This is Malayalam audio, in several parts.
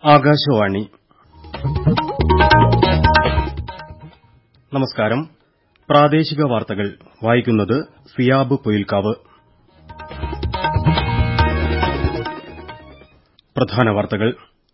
ആകാശവാണി നമസ്കാരം പ്രാദേശിക വാർത്തകൾ വായിക്കുന്നത് സിയാബ് പൊയിൽക്കാവ് പ്രധാന വാർത്തകൾ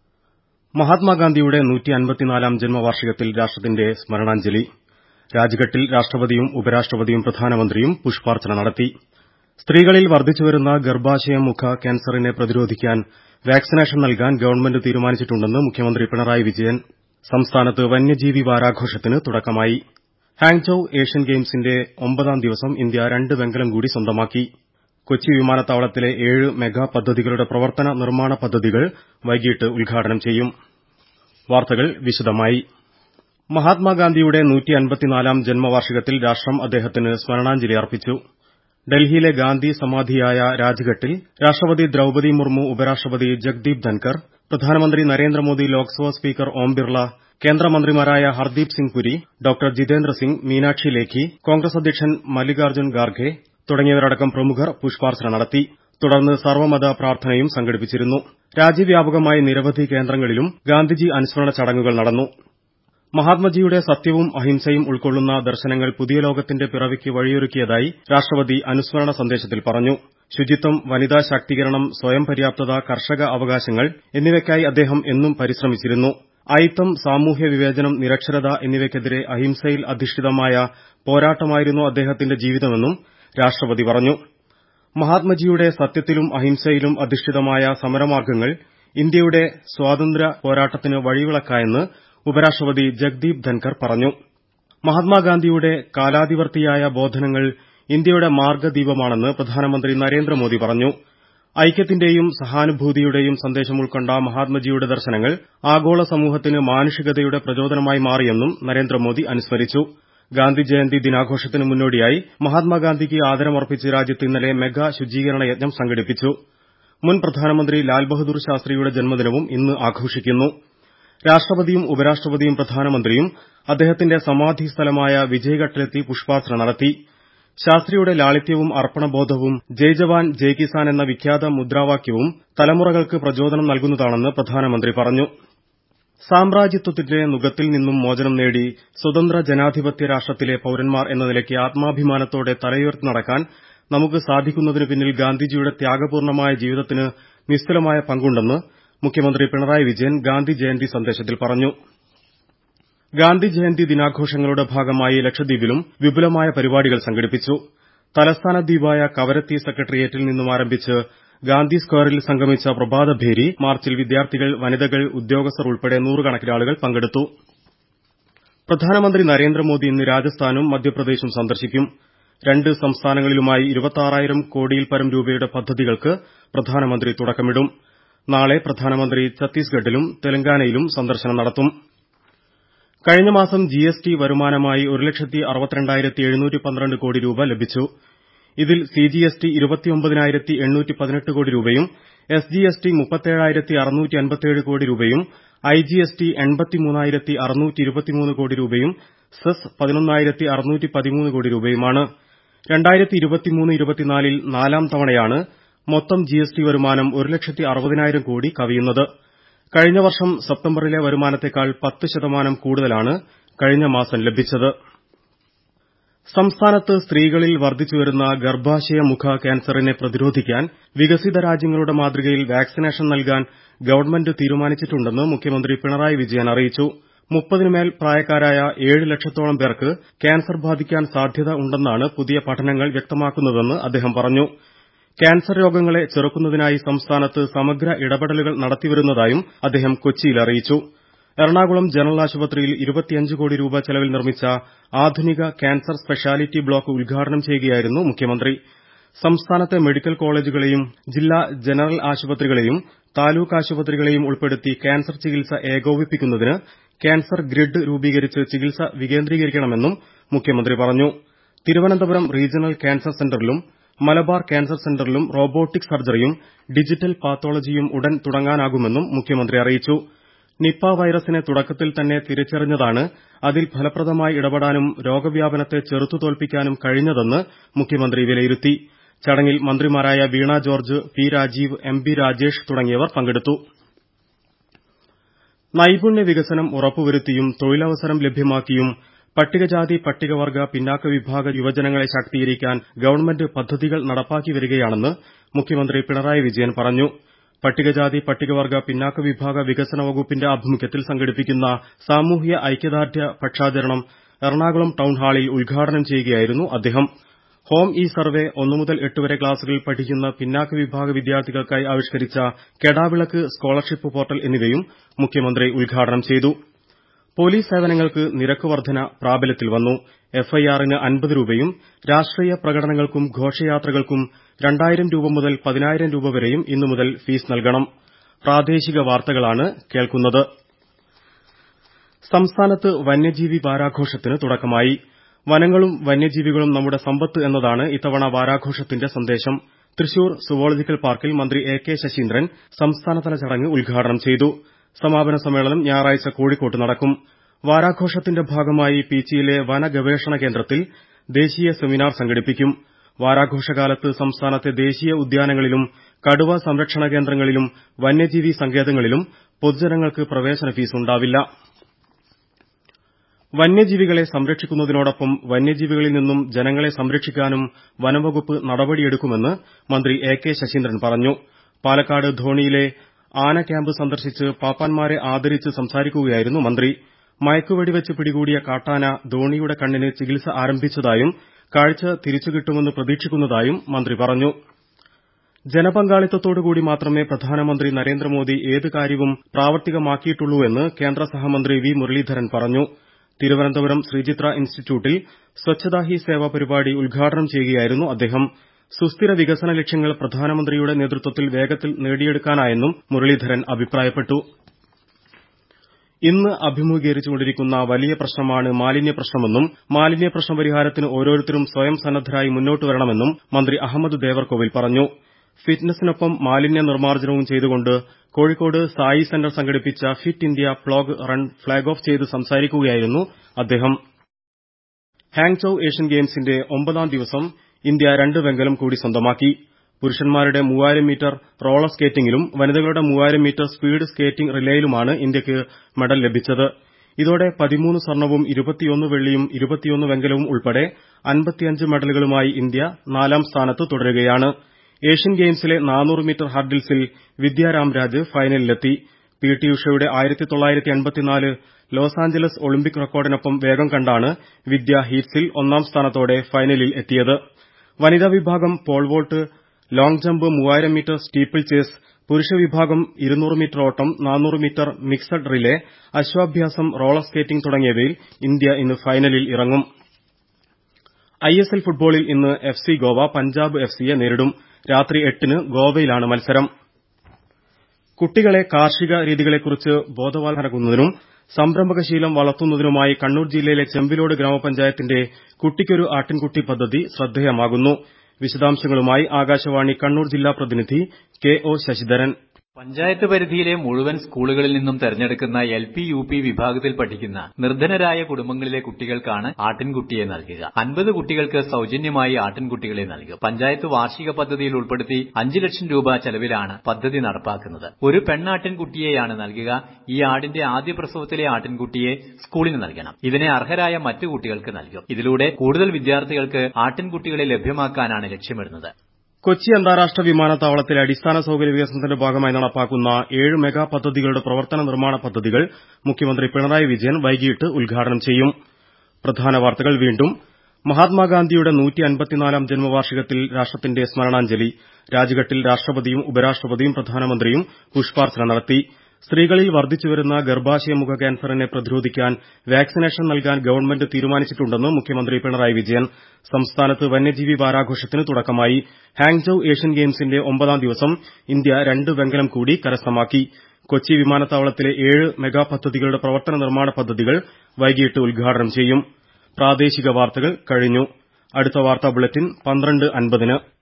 മഹാത്മാഗാന്ധിയുടെ നൂറ്റിയൻപത്തിനാലാം ജന്മവാർഷികത്തിൽ രാഷ്ട്രത്തിന്റെ സ്മരണാഞ്ജലി രാജ്ഘട്ടിൽ രാഷ്ട്രപതിയും ഉപരാഷ്ട്രപതിയും പ്രധാനമന്ത്രിയും പുഷ്പാർച്ചന നടത്തി സ്ത്രീകളിൽ വർദ്ധിച്ചുവരുന്ന ഗർഭാശയമുഖ ക്യാൻസറിനെ പ്രതിരോധിക്കാൻ വാക്സിനേഷൻ നൽകാൻ ഗവൺമെന്റ് തീരുമാനിച്ചിട്ടുണ്ടെന്ന് മുഖ്യമന്ത്രി പിണറായി വിജയൻ സംസ്ഥാനത്ത് വന്യജീവി വാരാഘോഷത്തിന് തുടക്കമായി ഹാങ്ചൌ ഏഷ്യൻ ഗെയിംസിന്റെ ഒമ്പതാം ദിവസം ഇന്ത്യ രണ്ട് വെങ്കലം കൂടി സ്വന്തമാക്കി കൊച്ചി വിമാനത്താവളത്തിലെ ഏഴ് മെഗാ പദ്ധതികളുടെ പ്രവർത്തന നിർമ്മാണ പദ്ധതികൾ വൈകിട്ട് ഉദ്ഘാടനം ചെയ്യും വാർത്തകൾ വിശദമായി മഹാത്മാഗാന്ധിയുടെ നൂറ്റിയൻപത്തിനാലാം ജന്മവാർഷികത്തിൽ രാഷ്ട്രം അദ്ദേഹത്തിന് സ്മരണാഞ്ജലി അർപ്പിച്ചു ഡൽഹിയിലെ ഗാന്ധി സമാധിയായ രാജ്ഘട്ടിൽ രാഷ്ട്രപതി ദ്രൌപതി മുർമു ഉപരാഷ്ട്രപതി ജഗ്ദീപ് ധൻകർ പ്രധാനമന്ത്രി നരേന്ദ്രമോദി ലോക്സഭാ സ്പീക്കർ ഓം ബിർള കേന്ദ്രമന്ത്രിമാരായ ഹർദീപ് സിംഗ് പുരി ഡോ ജിതേന്ദ്ര സിംഗ് മീനാക്ഷി ലേഖി കോൺഗ്രസ് അധ്യക്ഷൻ മല്ലികാർജ്ജുൻ ഖാർഗെ തുടങ്ങിയവരടക്കം പ്രമുഖർ പുഷ്പാർച്ചന നടത്തി തുടർന്ന് സർവ്വമത പ്രാർത്ഥനയും സംഘടിപ്പിച്ചിരുന്നു രാജ്യവ്യാപകമായി നിരവധി കേന്ദ്രങ്ങളിലും ഗാന്ധിജി അനുസ്മരണ ചടങ്ങുകൾ നടന്നു മഹാത്മജിയുടെ സത്യവും അഹിംസയും ഉൾക്കൊള്ളുന്ന ദർശനങ്ങൾ പുതിയ ലോകത്തിന്റെ പിറവിക്ക് വഴിയൊരുക്കിയതായി രാഷ്ട്രപതി അനുസ്മരണ സന്ദേശത്തിൽ പറഞ്ഞു ശുചിത്വം വനിതാ ശാക്തീകരണം സ്വയം പര്യാപ്തത കർഷക അവകാശങ്ങൾ എന്നിവയ്ക്കായി അദ്ദേഹം എന്നും പരിശ്രമിച്ചിരുന്നു അയിത്തം സാമൂഹ്യ വിവേചനം നിരക്ഷരത എന്നിവയ്ക്കെതിരെ അഹിംസയിൽ അധിഷ്ഠിതമായ പോരാട്ടമായിരുന്നു അദ്ദേഹത്തിന്റെ ജീവിതമെന്നും രാഷ്ട്രപതി പറഞ്ഞു മഹാത്മജിയുടെ സത്യത്തിലും അഹിംസയിലും അധിഷ്ഠിതമായ സമരമാർഗ്ഗങ്ങൾ ഇന്ത്യയുടെ സ്വാതന്ത്ര്യ പോരാട്ടത്തിന് വഴിവിളക്കായെന്ന് ഉപരാഷ്ട്രപതി ജഗ്ദീപ് ധൻകർ പറഞ്ഞു മഹാത്മാഗാന്ധിയുടെ കാലാതിവർത്തിയായ ബോധനങ്ങൾ ഇന്ത്യയുടെ മാർഗ്ഗദീപമാണെന്ന് പ്രധാനമന്ത്രി നരേന്ദ്രമോദി പറഞ്ഞു ഐക്യത്തിന്റെയും സഹാനുഭൂതിയുടെയും സന്ദേശം ഉൾക്കൊണ്ട മഹാത്മജിയുടെ ദർശനങ്ങൾ ആഗോള സമൂഹത്തിന് മാനുഷികതയുടെ പ്രചോദനമായി മാറിയെന്നും നരേന്ദ്രമോദി അനുസ്മരിച്ചു ഗാന്ധി ജയന്തി ദിനാഘോഷത്തിന് മുന്നോടിയായി മഹാത്മാഗാന്ധിക്ക് ആദരമർപ്പിച്ച് രാജ്യത്ത് ഇന്നലെ മെഗാ ശുചീകരണ യജ്ഞം സംഘടിപ്പിച്ചു മുൻ പ്രധാനമന്ത്രി ലാൽ ബഹദൂർ ശാസ്ത്രിയുടെ ജന്മദിനവും ഇന്ന് ആഘോഷിക്കുന്നു രാഷ്ട്രപതിയും ഉപരാഷ്ട്രപതിയും പ്രധാനമന്ത്രിയും അദ്ദേഹത്തിന്റെ സമാധി സ്ഥലമായ വിജയ്ഘട്ടിലെത്തി പുഷ്പാർച്ചന നടത്തി ശാസ്ത്രിയുടെ ലാളിത്യവും അർപ്പണബോധവും ജയ് ജവാൻ ജയ് കിസാൻ എന്ന വിഖ്യാത മുദ്രാവാക്യവും തലമുറകൾക്ക് പ്രചോദനം നൽകുന്നതാണെന്ന് പ്രധാനമന്ത്രി പറഞ്ഞു സാമ്രാജ്യത്വത്തിന്റെ നുകത്തിൽ നിന്നും മോചനം നേടി സ്വതന്ത്ര ജനാധിപത്യ രാഷ്ട്രത്തിലെ പൌരന്മാർ എന്ന നിലയ്ക്ക് ആത്മാഭിമാനത്തോടെ തലയുയർത്തി നടക്കാൻ നമുക്ക് സാധിക്കുന്നതിനു പിന്നിൽ ഗാന്ധിജിയുടെ ത്യാഗപൂർണ്ണമായ ജീവിതത്തിന് നിസ്തുലമായ പങ്കുണ്ടെന്ന് മുഖ്യമന്ത്രി പിണറായി വിജയൻ ഗാന്ധി ജയന്തി സന്ദേശത്തിൽ പറഞ്ഞു ഗാന്ധി ജയന്തി ദിനാഘോഷങ്ങളുടെ ഭാഗമായി ലക്ഷദ്വീപിലും വിപുലമായ പരിപാടികൾ സംഘടിപ്പിച്ചു തലസ്ഥാന ദ്വീപായ കവരത്തി സെക്രട്ടേറിയറ്റിൽ നിന്നും ആരംഭിച്ച് ഗാന്ധി സ്ക്വയറിൽ സംഗമിച്ച പ്രഭാതഭേരി മാർച്ചിൽ വിദ്യാർത്ഥികൾ വനിതകൾ ഉദ്യോഗസ്ഥർ ഉൾപ്പെടെ നൂറുകണക്കിന് ആളുകൾ പങ്കെടുത്തു പ്രധാനമന്ത്രി നരേന്ദ്രമോദി ഇന്ന് രാജസ്ഥാനും മധ്യപ്രദേശും സന്ദർശിക്കും രണ്ട് സംസ്ഥാനങ്ങളിലുമായി ഇരുപത്താറായിരം കോടിയിൽപ്പരം രൂപയുടെ പദ്ധതികൾക്ക് പ്രധാനമന്ത്രി തുടക്കമിടും നാളെ പ്രധാനമന്ത്രി ഛത്തീസ്ഗഡിലും തെലങ്കാനയിലും സന്ദർശനം നടത്തും കഴിഞ്ഞ മാസം ജിഎസ്ടി വരുമാനമായി ഒരു ലക്ഷത്തി അറുപത്തിരണ്ടായിരത്തി എഴുന്നൂറ്റി പന്ത്രണ്ട് കോടി രൂപ ലഭിച്ചു ഇതിൽ സിജിഎസ്ടി ഇരുപത്തിയൊമ്പതിനായിരത്തി എണ്ണൂറ്റി പതിനെട്ട് കോടി രൂപയും എസ്ജിഎസ്ടി മുപ്പത്തേഴായിരത്തി അറുന്നൂറ്റി അൻപത്തിയേഴ് കോടി രൂപയും ഐജിഎസ്ടി എൺപത്തിമൂന്നായിരത്തി അറുന്നൂറ്റി ഇരുപത്തിമൂന്ന് കോടി രൂപയും സെസ് പതിനൊന്നായിരത്തി അറുന്നൂറ്റി പതിമൂന്ന് കോടി രൂപയുമാണ് രണ്ടായിരത്തി ഇരുപത്തിമൂന്ന് ഇരുപത്തിനാലിൽ നാലാം തവണയാണ് മൊത്തം ജിഎസ്ടി വരുമാനം ഒരു ലക്ഷത്തി അറുപതിനായിരം കോടി കവിയുന്നത് കഴിഞ്ഞ വർഷം സെപ്റ്റംബറിലെ വരുമാനത്തേക്കാൾ പത്ത് ശതമാനം കൂടുതലാണ് കഴിഞ്ഞ മാസം ലഭിച്ചത് സംസ്ഥാനത്ത് സ്ത്രീകളിൽ വർദ്ധിച്ചുവരുന്ന ഗർഭാശയ മുഖ ക്യാൻസറിനെ പ്രതിരോധിക്കാൻ വികസിത രാജ്യങ്ങളുടെ മാതൃകയിൽ വാക്സിനേഷൻ നൽകാൻ ഗവൺമെന്റ് തീരുമാനിച്ചിട്ടുണ്ടെന്ന് മുഖ്യമന്ത്രി പിണറായി വിജയൻ അറിയിച്ചു മുപ്പതിനുമേൽ പ്രായക്കാരായ ഏഴ് ലക്ഷത്തോളം പേർക്ക് ക്യാൻസർ ബാധിക്കാൻ സാധ്യത ഉണ്ടെന്നാണ് പുതിയ പഠനങ്ങൾ വ്യക്തമാക്കുന്നതെന്ന് അദ്ദേഹം പറഞ്ഞു ക്യാൻസർ രോഗങ്ങളെ ചെറുക്കുന്നതിനായി സംസ്ഥാനത്ത് സമഗ്ര ഇടപെടലുകൾ നടത്തിവരുന്നതായും അദ്ദേഹം കൊച്ചിയിൽ അറിയിച്ചു എറണാകുളം ജനറൽ ആശുപത്രിയിൽ ഇരുപത്തിയഞ്ച് കോടി രൂപ ചെലവിൽ നിർമ്മിച്ച ആധുനിക ക്യാൻസർ സ്പെഷ്യാലിറ്റി ബ്ലോക്ക് ഉദ്ഘാടനം ചെയ്യുകയായിരുന്നു മുഖ്യമന്ത്രി സംസ്ഥാനത്തെ മെഡിക്കൽ കോളേജുകളെയും ജില്ലാ ജനറൽ ആശുപത്രികളെയും താലൂക്ക് ആശുപത്രികളെയും ഉൾപ്പെടുത്തി ക്യാൻസർ ചികിത്സ ഏകോപിപ്പിക്കുന്നതിന് ക്യാൻസർ ഗ്രിഡ് രൂപീകരിച്ച് ചികിത്സ വികേന്ദ്രീകരിക്കണമെന്നും മുഖ്യമന്ത്രി പറഞ്ഞു തിരുവനന്തപുരം റീജിയണൽ ക്യാൻസർ സെന്ററിലും മലബാർ ക്യാൻസർ സെന്ററിലും റോബോട്ടിക് സർജറിയും ഡിജിറ്റൽ പാത്തോളജിയും ഉടൻ തുടങ്ങാനാകുമെന്നും മുഖ്യമന്ത്രി അറിയിച്ചു നിപ വൈറസിനെ തുടക്കത്തിൽ തന്നെ തിരിച്ചറിഞ്ഞതാണ് അതിൽ ഫലപ്രദമായി ഇടപെടാനും രോഗവ്യാപനത്തെ ചെറുത്തുതോൽപ്പിക്കാനും കഴിഞ്ഞതെന്ന് മുഖ്യമന്ത്രി വിലയിരുത്തി ചടങ്ങിൽ മന്ത്രിമാരായ Veena George P Rajeev M B Rajesh തുടങ്ങിയവർ പങ്കെടുത്തു നൈപുണ്യ വികസനം ഉറപ്പുവരുത്തിയും തൊഴിലവസരം ലഭ്യമാക്കിയും പട്ടികജാതി പട്ടികവർഗ പിന്നാക്ക വിഭാഗ യുവജനങ്ങളെ ശാക്തീകരിക്കാൻ ഗവൺമെന്റ് പദ്ധതികൾ നടപ്പാക്കി വരികയാണെന്ന് മുഖ്യമന്ത്രി പിണറായി വിജയൻ പറഞ്ഞു പട്ടികജാതി പട്ടികവർഗ പിന്നാക്ക വിഭാഗ വികസന വകുപ്പിന്റെ ആഭിമുഖ്യത്തിൽ സംഘടിപ്പിക്കുന്ന സാമൂഹ്യ ഐക്യദാർഢ്യ പക്ഷാചരണം എറണാകുളം ടൌൺഹാളിൽ ഉദ്ഘാടനം ചെയ്യുകയായിരുന്നു അദ്ദേഹം ഹോം ഇ സർവേ ഒന്നു മുതൽ എട്ട് വരെ ക്ലാസുകളിൽ പഠിക്കുന്ന പിന്നാക്ക വിഭാഗ വിദ്യാർത്ഥികൾക്കായി ആവിഷ്കരിച്ച കെടാവിളക്ക് സ്കോളർഷിപ്പ് പോർട്ടൽ എന്നിവയും മുഖ്യമന്ത്രി ഉദ്ഘാടനം ചെയ്തു പോലീസ് സേവനങ്ങൾക്ക് നിരക്ക് വർധന പ്രാബല്യത്തിൽ വന്നു എഫ്ഐആറിന് അൻപത് രൂപയും രാഷ്ട്രീയ പ്രകടനങ്ങൾക്കും ഘോഷയാത്രകൾക്കും രണ്ടായിരം രൂപ മുതൽ പതിനായിരം രൂപ വരെയും ഇന്നു മുതൽ ഫീസ് നൽകണം പ്രാദേശിക വാർത്തകളാണ് കേൾക്കുന്നത് സംസ്ഥാനത്ത് വന്യജീവി വാരാഘോഷത്തിന് തുടക്കമായി വനങ്ങളും വന്യജീവികളും നമ്മുടെ സമ്പത്ത് എന്നതാണ് ഇത്തവണ വാരാഘോഷത്തിന്റെ സന്ദേശം തൃശൂർ സുവോളജിക്കൽ പാർക്കിൽ മന്ത്രി എ കെ ശശീന്ദ്രൻ സംസ്ഥാനതല ചടങ്ങ് ഉദ്ഘാടനം ചെയ്തു സമാപന സമ്മേളനം ഞായറാഴ്ച കോഴിക്കോട്ട് നടക്കും വാരാഘോഷത്തിന്റെ ഭാഗമായി പീച്ചിയിലെ വന ഗവേഷണ കേന്ദ്രത്തിൽ ദേശീയ സെമിനാർ സംഘടിപ്പിക്കും വാരാഘോഷകാലത്ത് സംസ്ഥാനത്തെ ദേശീയ ഉദ്യാനങ്ങളിലും കടുവ സംരക്ഷണ കേന്ദ്രങ്ങളിലും വന്യജീവി സങ്കേതങ്ങളിലും പൊതുജനങ്ങൾക്ക് പ്രവേശന ഫീസ് ഉണ്ടാവില്ല വന്യജീവികളെ സംരക്ഷിക്കുന്നതിനോടൊപ്പം വന്യജീവികളിൽ നിന്നും ജനങ്ങളെ സംരക്ഷിക്കാനും വനംവകുപ്പ് നടപടിയെടുക്കുമെന്ന് മന്ത്രി എ കെ ശശീന്ദ്രൻ പറഞ്ഞു പാലക്കാട് ധോണിയിലെ ആന ക്യാമ്പ് സന്ദർശിച്ച് പാപ്പാന്മാരെ ആദരിച്ച് സംസാരിക്കുകയായിരുന്നു മന്ത്രി മയക്കുവെടിവെച്ച് പിടികൂടിയ കാട്ടാന ധോണിയുടെ കണ്ണിന് ചികിത്സ ആരംഭിച്ചതായും കാഴ്ച തിരിച്ചുകിട്ടുമെന്ന് പ്രതീക്ഷിക്കുന്നതായും മന്ത്രി പറഞ്ഞു ജനപങ്കാളിത്തത്തോടുകൂടി മാത്രമേ പ്രധാനമന്ത്രി നരേന്ദ്രമോദി ഏത് കാര്യവും പ്രാവർത്തികമാക്കിയിട്ടുള്ളൂവെന്ന് കേന്ദ്ര സഹമന്ത്രി വി മുരളീധരൻ പറഞ്ഞു തിരുവനന്തപുരം ശ്രീചിത്ര ഇൻസ്റ്റിറ്റ്യൂട്ടിൽ സ്വച്ഛതാ ഹി സേവ പരിപാടി ഉദ്ഘാടനം ചെയ്യുകയായിരുന്നു അദ്ദേഹം സുസ്ഥിര വികസന ലക്ഷ്യങ്ങൾ പ്രധാനമന്ത്രിയുടെ നേതൃത്വത്തിൽ വേഗത്തിൽ നേടിയെടുക്കാനായെന്നും മുരളീധരൻ അഭിപ്രായപ്പെട്ടു ഇന്ന് അഭിമുഖീകരിച്ചുകൊണ്ടിരിക്കുന്ന വലിയ പ്രശ്നമാണ് മാലിന്യ പ്രശ്നമെന്നും മാലിന്യ പ്രശ്ന പരിഹാരത്തിന് ഓരോരുത്തരും സ്വയം സന്നദ്ധരായി മുന്നോട്ട് വരണമെന്നും മന്ത്രി അഹമ്മദ് ദേവർകോവിൽ പറഞ്ഞു ഫിറ്റ്നസിനൊപ്പം മാലിന്യ നിർമ്മാർജ്ജനവും ചെയ്തുകൊണ്ട് കോഴിക്കോട് സായി സെന്റർ സംഘടിപ്പിച്ച fit India plog run flag off ചെയ്ത് സംസാരിക്കുകയായിരുന്നു അദ്ദേഹം ഹാങ്ചൌ ഏഷ്യൻ ഗെയിംസിന്റെ ഒമ്പതാം ദിവസം ഇന്ത്യ രണ്ട് വെങ്കലം കൂടി സ്വന്തമാക്കി പുരുഷന്മാരുടെ മൂവായിരം മീറ്റർ റോളർ സ്കേറ്റിംഗിലും വനിതകളുടെ മൂവായിരം മീറ്റർ സ്പീഡ് സ്കേറ്റിംഗ് റിലേയിലുമാണ് ഇന്ത്യയ്ക്ക് മെഡൽ ലഭിച്ചത് ഇതോടെ പതിമൂന്ന് സ്വർണവും ഇരുപത്തിയൊന്ന് വെള്ളിയും ഇരുപത്തിയൊന്ന് വെങ്കലവും ഉൾപ്പെടെ അൻപത്തിയഞ്ച് മെഡലുകളുമായി ഇന്ത്യ നാലാം സ്ഥാനത്ത് തുടരുകയാണ് ഏഷ്യൻ ഗെയിംസിലെ നാനൂറ് മീറ്റർ ഹർഡിൽസിൽ വിദ്യ രാംരാജ് ഫൈനലിലെത്തി പി ടി ഉഷയുടെ ലോസ് ആഞ്ചലസ് ഒളിമ്പിക് റെക്കോർഡിനൊപ്പം വേഗം കണ്ടാണ് വിദ്യ ഹീറ്റ്സിൽ ഒന്നാം സ്ഥാനത്തോടെ ഫൈനലിൽ എത്തിയത് വനിതാ വിഭാഗം പോൾ വോൾട്ട് ലോങ് ജമ്പ് മൂവായിരം മീറ്റർ സ്റ്റീപ്പിൾ ചേസ് പുരുഷ വിഭാഗം ഇരുന്നൂറ് മീറ്റർ ഓട്ടം നാനൂറ് മീറ്റർ മിക്സഡ് റിലേ അശ്വാഭ്യാസം റോളർ സ്കേറ്റിംഗ് തുടങ്ങിയവയിൽ ഇന്ത്യ ഇന്ന് ഫൈനലിൽ ഇറങ്ങും ഐഎസ്എൽ ഫുട്ബോളിൽ ഇന്ന് F C Goa Punjab F സിയെ നേരിടും രാത്രി എട്ടിന് ഗോവയിലാണ് മത്സരം കുട്ടികളെ കാർഷിക രീതികളെക്കുറിച്ച് ബോധവാന്മാരാക്കുന്നതിനും സംരംഭകശീലം വളർത്തുന്നതിനുമായി കണ്ണൂർ ജില്ലയിലെ ചെമ്പിലോട് ഗ്രാമപഞ്ചായത്തിന്റെ കുട്ടിക്കൊരു ആട്ടിൻകുട്ടി പദ്ധതി ശ്രദ്ധേയമാകുന്നു വിശദാംശങ്ങളുമായി ആകാശവാണി കണ്ണൂർ ജില്ലാ പ്രതിനിധി കെ ഒ ശശിധരൻ പഞ്ചായത്ത് പരിധിയിലെ മുഴുവൻ സ്കൂളുകളിൽ നിന്നും തെരഞ്ഞെടുക്കുന്ന എൽ പി യു പി വിഭാഗത്തിൽ പഠിക്കുന്ന നിർധനരായ കുടുംബങ്ങളിലെ കുട്ടികൾക്കാണ് ആട്ടിൻകുട്ടിയെ നൽകുക അൻപത് കുട്ടികൾക്ക് സൌജന്യമായി ആട്ടിൻകുട്ടികളെ നൽകും പഞ്ചായത്ത് വാർഷിക പദ്ധതിയിൽ ഉൾപ്പെടുത്തി അഞ്ച് ലക്ഷം രൂപ ചെലവിലാണ് പദ്ധതി നടപ്പാക്കുന്നത് ഒരു പെണ്ണാട്ടിൻകുട്ടിയെയാണ് നൽകുക ഈ ആടിന്റെ ആദ്യ പ്രസവത്തിലെ ആട്ടിൻകുട്ടിയെ സ്കൂളിന് നൽകണം ഇതിനെ അർഹരായ മറ്റു കുട്ടികൾക്ക് നൽകും ഇതിലൂടെ കൂടുതൽ വിദ്യാർത്ഥികൾക്ക് ആട്ടിൻകുട്ടികളെ ലഭ്യമാക്കാനാണ് ലക്ഷ്യമിടുന്നത് കൊച്ചി അന്താരാഷ്ട്ര വിമാനത്താവളത്തിലെ അടിസ്ഥാന സൌകര്യ വികസനത്തിന്റെ ഭാഗമായി നടപ്പാക്കുന്ന ഏഴ് മെഗാ പദ്ധതികളുടെ പ്രവർത്തന നിർമ്മാണ പദ്ധതികൾ മുഖ്യമന്ത്രി പിണറായി വിജയൻ വൈകിട്ട് ഉദ്ഘാടനം ചെയ്യും പ്രധാന വാർത്തകൾ വീണ്ടും മഹാത്മാഗാന്ധിയുടെ നൂറ്റിയൻപത്തിനാലാം ജന്മവാർഷികത്തിൽ രാഷ്ട്രത്തിന്റെ സ്മരണാഞ്ജലി രാജ്ഘട്ടിൽ രാഷ്ട്രപതിയും ഉപരാഷ്ട്രപതിയും പ്രധാനമന്ത്രിയും പുഷ്പാർച്ചന നടത്തി സ്ത്രീകളിൽ വർദ്ധിച്ചുവരുന്ന ഗർഭാശയമുഖ ക്യാൻസറിനെ പ്രതിരോധിക്കാൻ വാക്സിനേഷൻ നൽകാൻ ഗവൺമെന്റ് തീരുമാനിച്ചിട്ടുണ്ടെന്ന് മുഖ്യമന്ത്രി പിണറായി വിജയൻ സംസ്ഥാനത്ത് വന്യജീവി വാരാഘോഷത്തിന് തുടക്കമായി ഹാങ്ചൌ ഏഷ്യൻ ഗെയിംസിന്റെ ഒമ്പതാം ദിവസം ഇന്ത്യ രണ്ട് വെങ്കലം കൂടി കരസ്ഥമാക്കി കൊച്ചി വിമാനത്താവളത്തിലെ ഏഴ് മെഗാ പദ്ധതികളുടെ പ്രവർത്തന നിർമ്മാണ പദ്ധതികൾ വൈകിട്ട് ഉദ്ഘാടനം ചെയ്യും പ്രാദേശിക വാർത്തകൾ കഴിഞ്ഞു അടുത്ത വാർത്താ ബുള്ളറ്റിൻ പന്ത്രണ്ട് അൻപതിന്